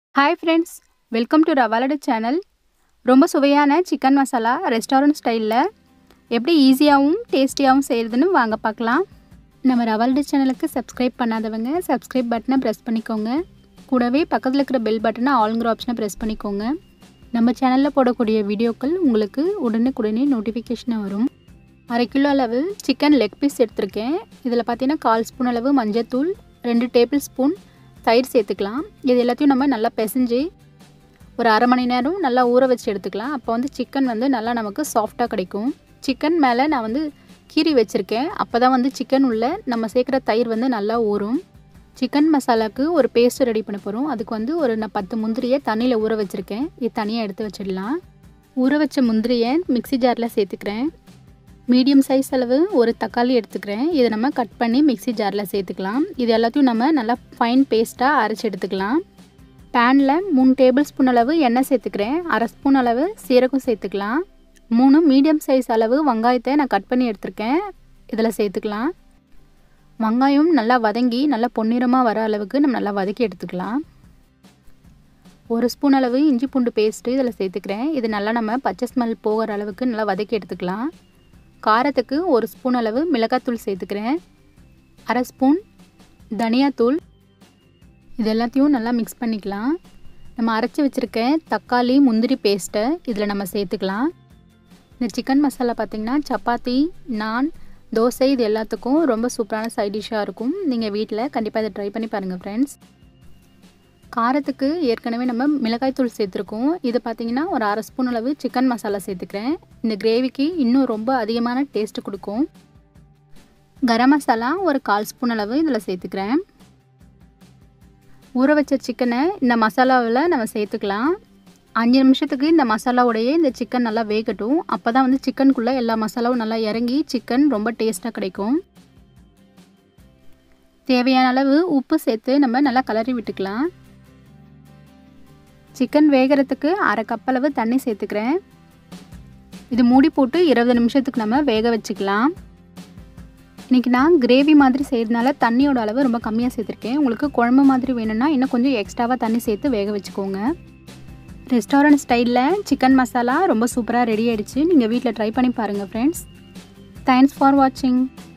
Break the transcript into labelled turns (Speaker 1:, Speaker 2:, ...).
Speaker 1: hi friends welcome to ரவாலடு channel ரொம்ப சுவையான சிக்கன் மசாலா ரெஸ்டாரண்ட் ஸ்டைலில் எப்படி ஈஸியாகவும் டேஸ்டியாகவும் செய்கிறதுன்னு வாங்க பார்க்கலாம் நம்ம ரவாலடு சேனலுக்கு சப்ஸ்கிரைப் பண்ணாதவங்க சப்ஸ்கிரைப் பட்டனை ப்ரெஸ் பண்ணிக்கோங்க கூடவே பக்கத்தில் இருக்கிற பெல் பட்டனை ஆளுங்கிற ஆப்ஷனை ப்ரெஸ் பண்ணிக்கோங்க நம்ம சேனலில் போடக்கூடிய வீடியோக்கள் உங்களுக்கு உடனுக்குடனே நோட்டிஃபிகேஷனாக வரும் அரை கிலோ அளவு சிக்கன் லெக் பீஸ் எடுத்திருக்கேன் இதில் பார்த்தீங்கன்னா கால் ஸ்பூன் அளவு மஞ்சத்தூள் ரெண்டு டேபிள் ஸ்பூன் தயிர் சேர்த்துக்கலாம் இது எல்லாத்தையும் நம்ம நல்லா பிசைஞ்சு ஒரு அரை மணி நேரம் நல்லா ஊற வச்சு எடுத்துக்கலாம் அப்போ வந்து சிக்கன் வந்து நல்லா நமக்கு சாஃப்டாக கிடைக்கும் சிக்கன் மேலே நான் வந்து கீரி வச்சுருக்கேன் அப்போ தான் வந்து சிக்கன் உள்ள நம்ம சேர்க்குற தயிர் வந்து நல்லா ஊறும் சிக்கன் மசாலாவுக்கு ஒரு பேஸ்ட் ரெடி பண்ண போகிறோம் அதுக்கு வந்து ஒரு நான் பத்து முந்திரியை தண்ணியில் ஊற வச்சுருக்கேன் இது தனியாக எடுத்து வச்சிடலாம் ஊற வச்ச முந்திரியை மிக்சி ஜாரில் சேர்த்துக்கிறேன் மீடியம் சைஸ் அளவு ஒரு தக்காளி எடுத்துக்கிறேன் இதை நம்ம கட் பண்ணி மிக்சி ஜாரில் சேர்த்துக்கலாம் இது எல்லாத்தையும் நம்ம நல்லா ஃபைன் பேஸ்ட்டாக அரைச்சி எடுத்துக்கலாம் பேனில் மூணு டேபிள் ஸ்பூன் அளவு எண்ணெய் சேர்த்துக்கிறேன் அரை ஸ்பூன் அளவு சீரகம் சேர்த்துக்கலாம் மூணு மீடியம் சைஸ் அளவு வெங்காயத்தை நான் கட் பண்ணி எடுத்திருக்கேன் இதில் சேர்த்துக்கலாம் வெங்காயம் நல்லா வதங்கி நல்லா பொன்னிறமாக வர அளவுக்கு நம்ம நல்லா வதக்கி எடுத்துக்கலாம் ஒரு ஸ்பூன் அளவு இஞ்சி பூண்டு பேஸ்ட்டு இதில் சேர்த்துக்கிறேன் இது நல்லா நம்ம பச்சை ஸ்மெல் போகிற அளவுக்கு நல்லா வதக்கி எடுத்துக்கலாம் காரத்துக்கு ஒரு ஸ்பூன் அளவு மிளகாத்தூள் சேர்த்துக்கிறேன் அரை ஸ்பூன் தனியாத்தூள் இது எல்லாத்தையும் நல்லா மிக்ஸ் பண்ணிக்கலாம் நம்ம அரைச்சி வச்சுருக்க தக்காளி முந்திரி பேஸ்ட்டை இதில் நம்ம சேர்த்துக்கலாம் இந்த சிக்கன் மசாலா பார்த்திங்கன்னா சப்பாத்தி நான் தோசை இது எல்லாத்துக்கும் ரொம்ப சூப்பரான சைட் டிஷ்ஷாக இருக்கும் நீங்கள் வீட்டில் கண்டிப்பாக இதை ட்ரை பண்ணி பாருங்கள் ஃப்ரெண்ட்ஸ் காரத்துக்கு ஏற்கனவே நம்ம மிளகாய்த்தூள் சேர்த்துருக்கோம் இது பார்த்திங்கன்னா ஒரு அரை ஸ்பூன் அளவு சிக்கன் மசாலா சேர்த்துக்கிறேன் இந்த கிரேவிக்கு இன்னும் ரொம்ப அதிகமான டேஸ்ட்டு கொடுக்கும் கரம் மசாலா ஒரு கால் ஸ்பூன் அளவு இதில் சேர்த்துக்கிறேன் ஊற வச்ச சிக்கனை இந்த மசாலாவில் நம்ம சேர்த்துக்கலாம் அஞ்சு நிமிஷத்துக்கு இந்த மசாலாவுடைய இந்த சிக்கன் நல்லா வேகட்டும் அப்போ தான் வந்து சிக்கனுக்குள்ளே எல்லா மசாலாவும் நல்லா இறங்கி சிக்கன் ரொம்ப டேஸ்ட்டாக கிடைக்கும் தேவையான அளவு உப்பு சேர்த்து நம்ம நல்லா கலரி விட்டுக்கலாம் சிக்கன் வேகிறதுக்கு அரை கப் அளவு தண்ணி சேர்த்துக்கிறேன் இது மூடி போட்டு இருபது நிமிஷத்துக்கு நம்ம வேக வச்சுக்கலாம் இன்றைக்கி நான் கிரேவி மாதிரி செய்கிறதுனால தண்ணியோட அளவு ரொம்ப கம்மியாக சேர்த்துருக்கேன் உங்களுக்கு குழம்பு மாதிரி வேணும்னா இன்னும் கொஞ்சம் எக்ஸ்ட்ராவாக தண்ணி சேர்த்து வேக வச்சுக்கோங்க ரெஸ்டாரண்ட் ஸ்டைலில் சிக்கன் மசாலா ரொம்ப சூப்பராக ரெடி ஆகிடுச்சு நீங்கள் வீட்டில் ட்ரை பண்ணி பாருங்கள் ஃப்ரெண்ட்ஸ் தேங்க்ஸ் ஃபார் வாட்சிங்